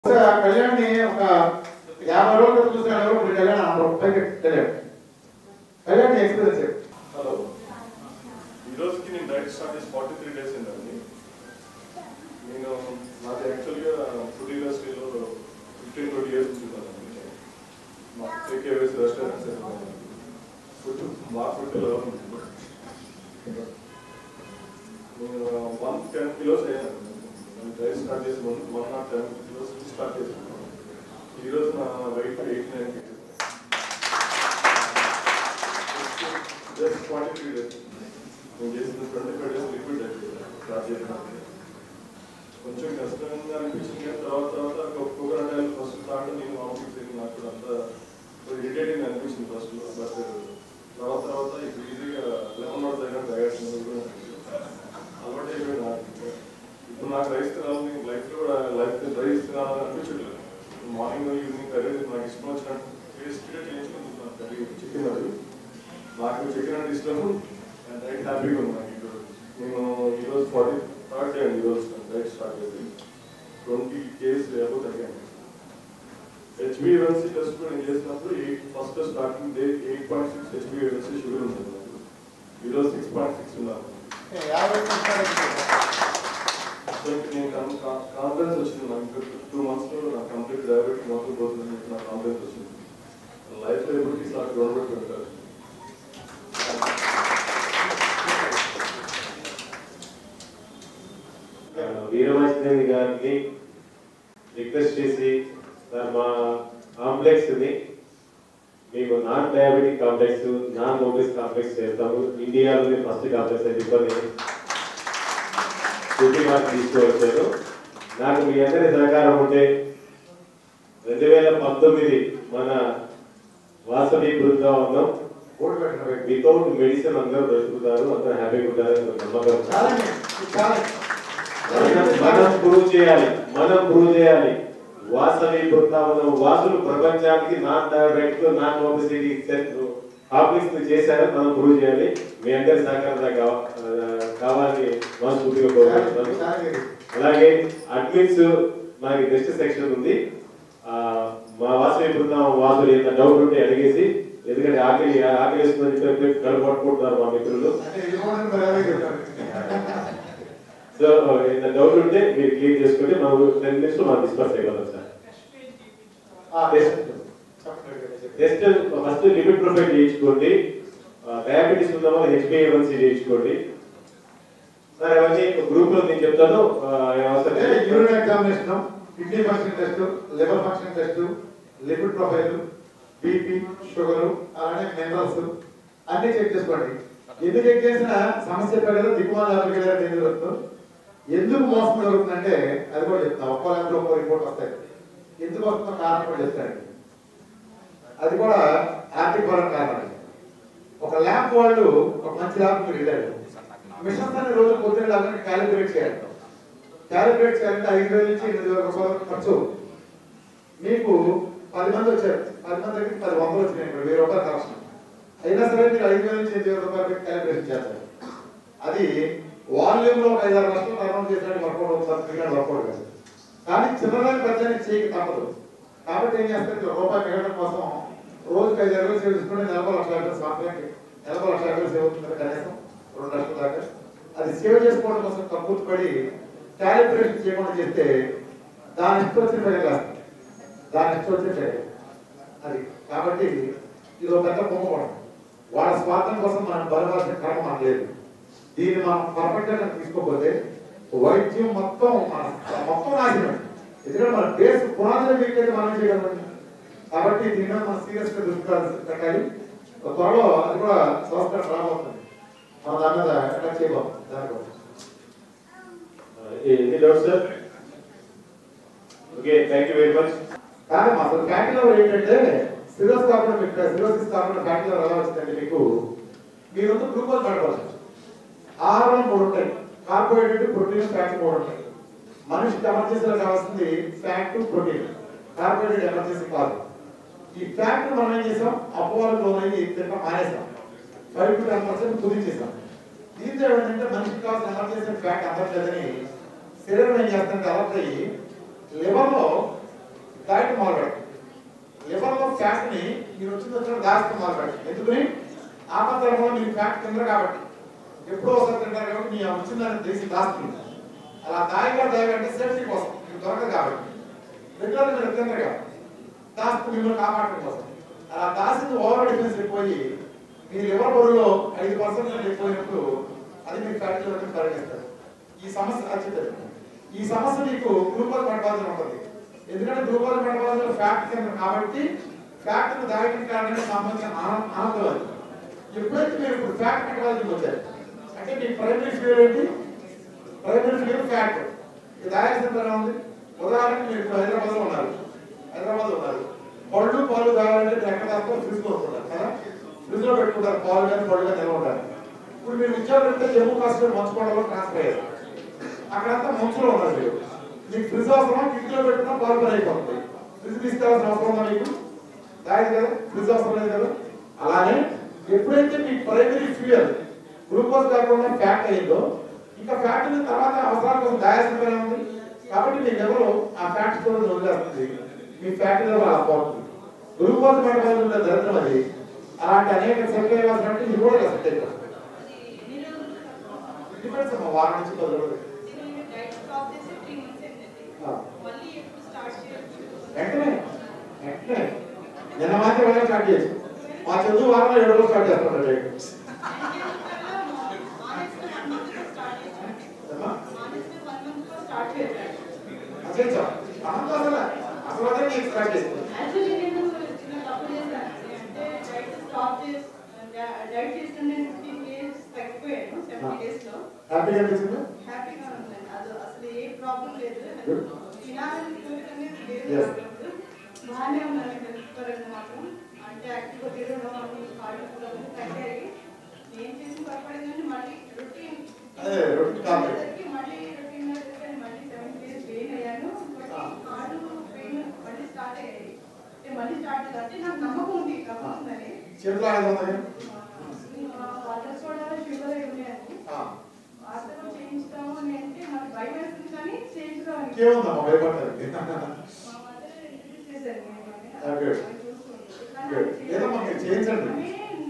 కళ్యాణ్ని ఒక యాభై రోజుల క్రితం చూసిన ఎవరు ఇప్పుడు కళ్యాణ్ ఆ రూపాయికి తెలియదు కళ్యాణ్ ఎక్స్పీరియన్స్ చెప్పు. హలో ఈ రోజుకి నేను డైట్ స్టార్ట్ చేసి ఫార్టీ త్రీ డేస్ అయిందండి నేను నాకు యాక్చువల్గా ఫుడ్ ఇండస్ట్రీలో ఫిఫ్టీన్ ట్వంటీ ఇయర్స్ ఉంటున్నానండి మా టేకేవేస్ రెస్టారెంట్స్ ఫుడ్ మా ఫుడ్లో నేను వన్ టెన్ కిలోస్ అయ్యాను నేను డైట్ స్టార్ట్ చేసి one one not ten kilos start చేసాను ఈరోజు నా weight eight nine just forty three days నేను చేసిన twenty five days liquid start చేసిన కొంచెం కష్టంగా అనిపించింది కానీ తర్వాత తర్వాత కోకోనట్ ఆయిల్ ఫస్ట్ తాగడం నేను ఆఫీస్ నాకు కూడా అంత ఇరిటేటింగ్ అనిపించింది ఫస్ట్ బట్ తర్వాత తర్వాత ఇప్పుడు ఈజీగా లెమన్ వాటర్ తాగడం తాగేస్తున్నాను అలవాటు అయిపోయింది నాకు ఇప్పుడు నాకు రైస్ తినాలని లైఫ్లో కూడా లైఫ్ రైస్ తినాలని అనిపించట్లేదు మార్నింగ్ ఈవినింగ్ కర్రీ నాకు ఇష్టం వచ్చినట్టు టేస్ట్గా చేయించుకుంటున్నాను కర్రీ చికెన్ అది నాకు చికెన్ అంటే ఇష్టం అండ్ రైట్ హ్యాపీగా ఉంది నాకు ఇప్పుడు నేను ఈరోజు ఫార్టీ థర్డ్ డే అండి ఈరోజు రైట్ స్టార్ట్ చేసి ట్వంటీ కేస్ ఏవో తగ్గాను హెచ్బిఎన్సీ టెస్ట్ కూడా నేను చేసినప్పుడు eight first starting day eight point six హెచ్బిఎన్సీ షుగర్ ఉంది నాకు ఈరోజు సిక్స్ పాయింట్ సిక్స్ ఉన్నాను యాభై సంవత్సరాలు సో ఇప్పుడు నేను కాన్ఫిడెన్స్ వచ్చింది నాకు టూ మంత్స్లో నాకు కంప్లీట్ డయాబెటిక్ మొత్తం పోతుందని చెప్పి నాకు కాన్ఫిడెన్స్ వచ్చింది లైఫ్లో ఎప్పటికీ ఇట్లా గవర్నమెంట్ ఉంటారు వీరమాచినేని గారికి రిక్వెస్ట్ చేసి సార్ మా కాంప్లెక్స్ ని మేము non diabetic complex non obese complex చేస్తాము ఇండియాలోనే ఫస్ట్ కాంప్లెక్స్ అని చెప్పని చెప్పి మాకు తీసుకువచ్చారు నాకు మీ అందరి సహకారం ఉంటే రెండు వేల పంతొమ్మిది మన వాసవి బృందావనం ఓటు పెట్టిన వ్యక్తి. వితౌట్ మెడిసిన్ అందరూ బ్రతుకుతారు అందరూ హ్యాపీగా ఉంటారు అని ఒక నమ్మకం చాలా చాలా మనం మనం ప్రూవ్ చేయాలి మనం ప్రూవ్ చేయాలి వాసవి బృందావనం వాసులు ప్రపంచానికి non diabetic non obesity complex చేశారని మనం ప్రూవ్ చేయాలి మీ అందరి సహకారం నాకు కావ- ఆ, కావాలని మనస్ఫూర్తిగా కోరుకుంటున్నాను చాలా చాలా అలాగే అడ్మిన్స్ మనకి నెక్స్ట్ సెక్షన్ ఉంది ఆ, మా వాసవి బృందావనం వాసులు ఏదైనా డౌట్ ఉంటే అడిగేసి ఎందుకంటే ఆకలి ఆకలి వేస్తుందని చెప్పి కడుపు పట్టుకుంటున్నారు మా మిత్రులు అంటే ఇది కూడా మరి అలాగే చెప్తాను. సో ఏదైనా డౌట్ ఉంటే మీరు క్లియర్ చేసుకుంటే మనం టెన్ మినిట్స్ లో మనం డిస్కస్ చేయగలం సార్ ఆ, చెప్పండి. టెస్ట్ ఫస్ట్ లిమిట్ ప్రొఫైల్ చేయించుకోండి డయాబెటీస్ ఉన్న వాళ్ళు హెచ్బిఏవన్సీ చేయించుకోండి సార్ అవన్నీ గ్రూప్ లో నేను చెప్తాను ఆ, ఏం అవసరం అంటే లేదు. Urine examination kidney function test liver function test lipid profile BP sugar అలానే మినరల్స్ అన్ని చెక్ చేసుకోండి ఎందుకు చెక్ చేసినా సమస్య చెప్పారు కదా దిగుమాల అప్లికేషన్ ఎందుకు వస్తుంది ఎందుకు మోసం జరుగుతుందంటే అది కూడా చెప్తా ఒక్కో ల్యాబ్లో ఒక్కో రిపోర్ట్ వస్తాయి ఎందుకు వస్తుందో కారణం కూడా చెప్తారు అది కూడా ఆర్థిక పరం కారణం ఒక ల్యాబ్ వాళ్ళు ఒక మంచి ల్యాబ్ మీరు వెళ్ళారు మిషన్స్ అనే రోజు పొద్దున్న లాగా క్యాలిక్యులేట్ చేయాలి క్యాలిక్యులేట్ చేయాలంటే ఐదు వేల నుంచి ఎనిమిది వేల రూపాయలు ఖర్చు మీకు పది మంది వచ్చారు పది మంది దగ్గరికి పది వందలు వచ్చినాయి ఇప్పుడు వెయ్యి రూపాయలు కలెక్షన్ అయినా సరే మీరు ఐదు వేల నుంచి ఎనిమిది వేల రూపాయలు పెట్టి క్యాలిక్యులేషన్ చేస్తారు అది వాల్యూమ్ లో ఒక ఐదారు లక్షలు టర్న్ చేసినట్టు వర్కౌట్ అవుతుంది క్రికెట్ వర్కౌట్ కాదు కానీ చిన్నదాన్ని పెద్దని చేయక తప్పదు కాబట్టి ఏం చేస్తారు ఇక్కడ రూపాయి మిగలడం కోసం రోజుకి ఐదు వేలు సేవ్ చేసుకుంటే నెలకు లక్ష యాభై సంవత్సరానికి నెలకు లక్ష యాభై సేవ్ అవుతుంది కదా కనీసం రెండు లక్షల దాకా అది సేవ్ చేసుకోవడం కోసం తక్కువ పడి క్యాలిక్యులేషన్ చేయకుండా చేస్తే దాని ఇష్టం వచ్చిన ఫైల్ రాస్తారు దాని ఇష్టం వచ్చిన ఫైల్ అది కాబట్టి ఇది ఒక పెద్ద కుంభకోణం వాళ్ళ స్వార్థం కోసం మనం బలవాల్సిన కర్మ మనకు లేదు దీన్ని మనం పర్ఫెక్ట్ గా తీసుకోకపోతే వైద్యం మొత్తం మన మొత్తం నాశనం ఎందుకంటే మన బేస్ పునాదులు వీక్ అయితే మనం చేయగలం కాబట్టి దీని మీద మనం సీరియస్ గా దృష్టి పెట్టాలి త్వరలో అది కూడా సంవత్సరం రాబోతుంది మన దాని మీద ఎట్లా చేయబోతుంది దానికోసం ఎన్ని doubts sir okay thank you very much కానీ అసలు ఫ్యాటీ లెవెల్ ఏంటంటే సిరోస్ కాకుండా మీకు సిరోసిస్ కాకుండా ఫ్యాటీ లెవెల్ ఎలా వచ్చిందంటే మీకు మీరు గ్లూకోజ్ పడవచ్చు ఆహారం మూడు ఉంటాయి కార్బోహైడ్రేట్ ప్రోటీన్ ఫ్యాట్ మూడు ఉంటాయి మనిషికి ఎమర్జెన్సీలో కావాల్సింది ఫ్యాట్ ప్రోటీన్ కార్బోహైడ్రేట్ ఎమర్జెన్సీ కాదు ఈ ఫ్యాట్ మనం ఏం చేసాం అపోవాలకు లోనయ్యి తినడం మానేసాం ఫైవ్ టు టెన్ పర్సెంట్ కుదించేసాం దీంతో ఏమైందంటే మనిషికి కావాల్సిన ఎమర్జెన్సీ ఫ్యాట్ అందట్లేదని శరీరం ఏం చేస్తుందంటే అలర్ట్ అయ్యి లివర్లో డైట్ మొదలు పెట్టండి లివర్లో ఫ్యాట్ ని మీరు వచ్చిన వచ్చిన దాస్తూ మొదలు పెట్టండి ఎందుకని ఆపత్తరంలో మీరు ఫ్యాట్ తినరు కాబట్టి ఎప్పుడో ఒకసారి తింటారు కాబట్టి మీ వచ్చిందని తెలిసి దాస్తుంది అలా దాయిగా దాయగంటే సేఫ్టీ కోసం మీకు దొరకదు కాబట్టి రెగ్యులర్ మీరు తినరు కాబట్టి దాస్తు మిమ్మల్ని కాపాడటం కోసం అలా దాసింది ఓవర్ డిఫెన్స్ ఎక్కువయ్యి మీ లివర్ బరువులో ఐదు పర్సెంట్ ఎక్కువైనప్పుడు అది మీకు ఫ్యాట్ లివర్ పరిగణిస్తారు ఈ సమస్య అది చెప్పారు. ఈ సమస్య మీకు గ్లూకోజ్ మెటబాలిజం ఉంటుంది ఎందుకంటే గ్లూకోజ్ మెటబాలిజం ఫ్యాట్ కేంద్రం కాబట్టి ఫ్యాట్ ను దాయడం కారణంగా సంబంధించిన ఆన- ఆనందం అది ఎప్పుడైతే మీరు ఇప్పుడు ఫ్యాట్ మెటబాలిజం వచ్చారు అంటే మీ ప్రైమరీ ఫ్యూల్ ఏంటి ప్రైమరీ ఫ్యూల్ ఫ్యాట్ ఇది దాయాల్సిన పని ఉంది ఉదాహరణకి మీరు ఇప్పుడు హైదరాబాద్ లో ఉన్నారు హైదరాబాద్ లో ఉన్నారు పళ్ళు పాలు తాగాలంటే మీరు ఎక్కడ తాగుతారు ఫ్రిడ్జ్ లో ఉంటున్నారు కదా ఫ్రిడ్జ్ లో పెట్టుకుంటారు పాలు కానీ పళ్ళు కానీ నిల్వ ఉంటారు ఇప్పుడు మీరు ఉద్యోగం పెడితే జమ్మూ కాశ్మీర్ మంచుకోవడంలో ట్రాన్స్ఫర్ అయ్యారు అక్కడంతా మంచులో ఉన్నారు మీరు మీకు ఫ్రిడ్జ్ అవసరం కిటికీలో పెట్టినా పాలు పని అయిపోతుంది ఫ్రిడ్జ్ తీసుకోవాల్సిన అవసరం ఉందా మీకు దాయదు కదా ఫ్రిడ్జ్ అవసరం లేదు కదా అలానే ఎప్పుడైతే మీ ప్రైమరీ ఫ్యూయల్ గ్లూకోజ్ కాకుండా ఫ్యాట్ అయిందో ఇంకా ఫ్యాట్ తర్వాత అవసరాల కోసం దాయాల్సిన పని ఉంది కాబట్టి మీ లెవెల్ ఆ ఫ్యాట్ స్టోరేజ్ వదిలేస్తుంది మీ ఫ్యాట్ లెవెల్ అలా పోతుంది గ్లూకోజ్ మెటబాలిజం ఉండే దరిద్రం అది అలాంటి అనేక సెట్ అయ్యాల్సినట్టు ఇది కూడా సెట్ అయిపోతుంది డిపెండ్స్ అమ్మా వారం నుంచి పది రోజులు వెంటనే వెంటనే నిన్న మాత్రం వెళ్ళి స్టార్ట్ చేసి మా చదువు వారంలో ఏడు రోజులు స్టార్ట్ చేస్తాం డైట్ అసలు అసలు అసలు అసలు అదే నీకు స్టార్ట్ చేస్తాం డైట్ చేస్తుండే ఫిఫ్టీన్ డేస్ తగ్గిపోయాను సెవెంటీ డేస్ లో హ్యాపీగా అనిపించింది హ్యాపీగా ఉందండి అది అసలు ఏ ప్రాబ్లం లేదు Good. తినాలని కోరిక అనేది లేదు Yes. నాకు. బాగానే ఉన్నాను హెల్త్ పరంగా మాత్రం అంటే యాక్టివ్గా తిరగడం అన్ని కాళ్ళు కూడా అన్ని తగ్గాయి నేను చేసిన పర్వాలేదండి మళ్ళీ రొటీన్ అదే, routine కాదు. మళ్ళీ రొటీన్ మళ్ళీ సెవెన్ డేస్ పెయిన్ అయ్యాను కాళ్ళు పెయిన్ మళ్ళీ స్టార్ట్ అయ్యాయి అంటే మళ్ళీ స్టార్ట్ అయ్యింది అంటే నాకు నమ్మకం ఉంది తగ్గుతుందని చేతులు ఆడదు వాటర్ సోడా షుగర్ అయి ఉన్నాయండి వార్తలు చేయించుతాము అని అంటే నాకు భయం వేస్తుంది కానీ చేయించుకోవాలి ఇంకేముందమ్మా భయపడతారు మా మదర్ ఇంట్రడ్యూస్ చేశారు మిమ్మల్ని. Okay. అది చూస్తుంది. కానీ Good. అది ఏదమ్మా మీరు చేయించండి. ఆమె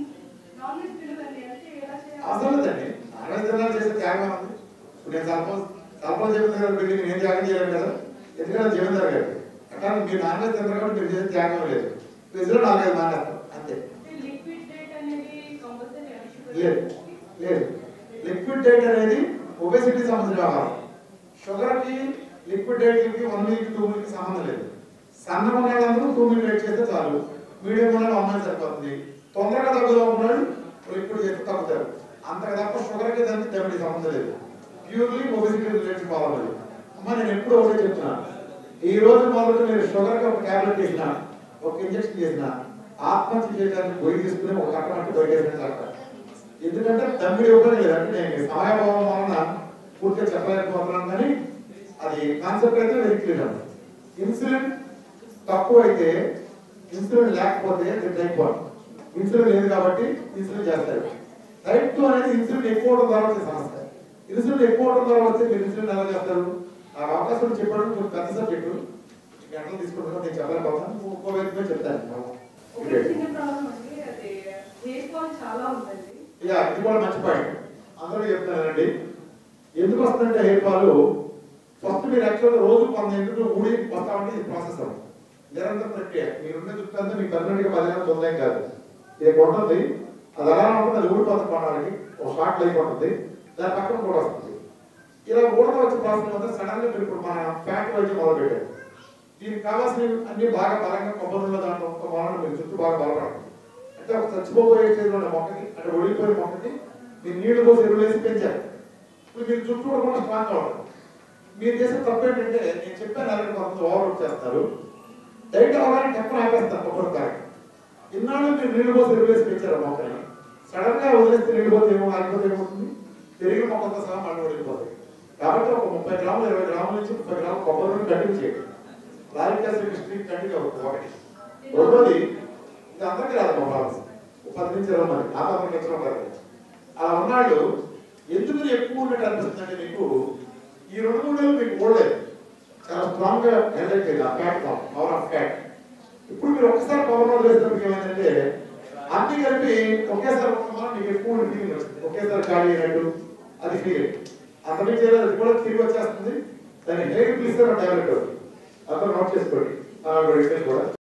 నాన్ వెజ్ తినదండి అంటే ఎలా చేయాలి? అవసరం లేదండి నాన్ తినాలి చేసే త్యాగం ఉంది ఇప్పుడు నేను సర్పంచ్ సర్పంచ్ చెప్పిన దగ్గర పెళ్లి నేను త్యాగం చేయలేను కదా ఎందుకంటే జీవన్ గారు అట్లా మీరు నాన్ వెజ్ తినరు కాబట్టి మీరు చేసే త్యాగం లేదు వెజ్లో నాలుగైదు మానేస్తాం అంతే అంటే లిక్విడ్ డైట్ అనేది కంపల్సరీ లేదు లేదు లిక్విడ్ డైట్ అనేది ఒబేసిటీ సంబంధించిన ఆహారం షుగర్కి లిక్విడ్ డైట్కి వన్ మినిట్ టూ మినిట్ సంబంధం లేదు సన్న ఉన్న వాళ్ళందరూ టూ మినిట్ వెయిట్ చేస్తే చాలు మీడియం ఉన్న వాళ్ళు అమ్మాయి సరిపోతుంది తొందరగా తగ్గుదాం ఉన్నాడు లిక్విడ్ చేస్తే తగ్గుతారు అంతకు తప్ప షుగర్కి దానికి దెబ్బకి సంబంధం లేదు ప్యూర్లీ ఒబేసిటీ రిలేటెడ్ ప్రాబ్లం లేదు అమ్మ నేను ఎప్పుడు ఒకటే చెప్తున్నాను ఈ రోజు మొదలు మీరు షుగర్కి ఒక టాబ్లెట్ చేసిన ఒక ఇంజక్షన్ చేసిన ఆత్మహత్య చేయడానికి పోయి తీసుకుని ఒక కట్ట మట్టి బయట వేసిన డాక్టర్ ఎందుకంటే తమ్మిడి ఇవ్వడం లేదు అంటే నేను సమయభావం వలన పూర్తిగా చెప్పలేకపోతున్నాను కానీ అది కాన్సెప్ట్ అయితే వెరీ క్లియర్ ఇన్సులిన్ తక్కువ అయితే ఇన్సులిన్ లేకపోతే టైప్ వన్ ఇన్సులిన్ లేదు కాబట్టి ఇన్సులిన్ చేస్తారు టైప్ టూ అనేది ఇన్సులిన్ ఎక్కువ అవడం ద్వారా వచ్చే సమస్య ఇన్సులిన్ ఎక్కువ అవడం ద్వారా వచ్చే మీరు ఇన్సులిన్ ఎలా చేస్తారు ఆ అవకాశం చెప్పడం కొంచెం పెద్ద సబ్జెక్టు గంటలు తీసుకుంటున్నా నేను చెప్పలేకపోతాను ఇంకో వ్యక్తి చెప్తాను ఒక చిన్న ప్రాబ్లం అండి అది హెయిర్ ఫాల్ చాలా ఉందండి యా ఇది కూడా మంచి పాయింట్ అందరూ చెప్తానండి ఎందుకు వస్తుందంటే హెయిర్ ఫాల్ ఫస్ట్ మీరు యాక్చువల్గా రోజు కొంత ఇంట్లో ఊడి వస్తామంటే ఇది ప్రాసెస్ అవ్వదు నిరంతర ప్రక్రియ మీరున్న చుట్టూ అంతా మీ పర్మనెంట్ గా పదిహేను తొందరం కాదు ఇది ఉంటుంది అది అలా ఉంటుంది అది ఊడిపోతుంది కొనడానికి ఒక షార్ట్ లైఫ్ ఉంటుంది దాని పక్కన కూడా వస్తుంది ఇలా ఊడక వచ్చే ప్రాసెస్ వల్ల సడన్ గా మీరు ఇప్పుడు మన ఫ్యాట్ వైద్యం మొదలు పెట్టారు దీనికి కావాల్సినవి అన్ని బాగా బలంగా కొబ్బరిలో దాంట్లో ఒక వలన మీరు చుట్టూ బాగా బలపడాలి అంటే ఒక చచ్చిపోబోయే స్టేజ్లో ఉన్న మొక్కకి అంటే ఒడిపోయే మొక్కకి మీరు నీళ్లు పోసి ఎరువులు వేసి పెంచారు ఇప్పుడు మీరు చుట్టూ కూడా స్ట్రాంగ్ అవ్వాలి మీరు చేసే తప్పు ఏంటంటే నేను చెప్పాను అలాంటి కొంత ఓవర్ చేస్తారు డైట్ అవగానే టక్కున ఆపేస్తారు కొబ్బరి కాయ ఇన్నాళ్ళు మీరు నీళ్లు పోసి ఎరువులు వేసి పెంచారు ఆ మొక్కని సడన్ గా వదిలేస్తే నీళ్లు పోతే ఏమో ఆగిపోతే ఏమవుతుంది పెరిగిన మొక్కలతో సహా మళ్ళీ వదిలిపోతాయి కాబట్టి ఒక ముప్పై గ్రాములు ఇరవై గ్రాముల నుంచి ముప్పై గ్రాములు కొబ్బరి నూనె కంటిన్యూ చేయండి లారిక్ యాసిడ్ స్ట్రీట్ కంటిన్యూ అవుతుంది ఒకటి రెండోది ఇది అందరికీ రాదు మా ప్రాబ్లమ్స్ ఒక పది నుంచి ఇరవై మంది ఆ పది ఇచ్చిన కాదు అలా ఉన్నాళ్ళు ఎందుకు ఎక్కువ ఉన్నట్టు అనిపిస్తుందంటే మీకు ఈ రెండు మూడు నెలలు మీకు ఓడలేదు చాలా స్ట్రాంగ్ గా హెల్డ్ అయిపోయింది ఆ ప్లాట్ఫామ్ పవర్ ఆఫ్ పవర్ నోట్ వేసినప్పుడు ఏమైందంటే అన్ని కలిపి ఒకేసారి ఉండమా మీకు ఎక్కువ ఫీలింగ్ వస్తుంది ఒకేసారి ఖాళీ అయినట్టు అది ఫీల్ అంతమీ చేయలేదు అది కూడా తిరిగి వచ్చేస్తుంది దాన్ని హెయిర్ పిలిస్తే టాబ్లెట్ అందరూ నోట్ చేసుకోండి ఆ, కూడా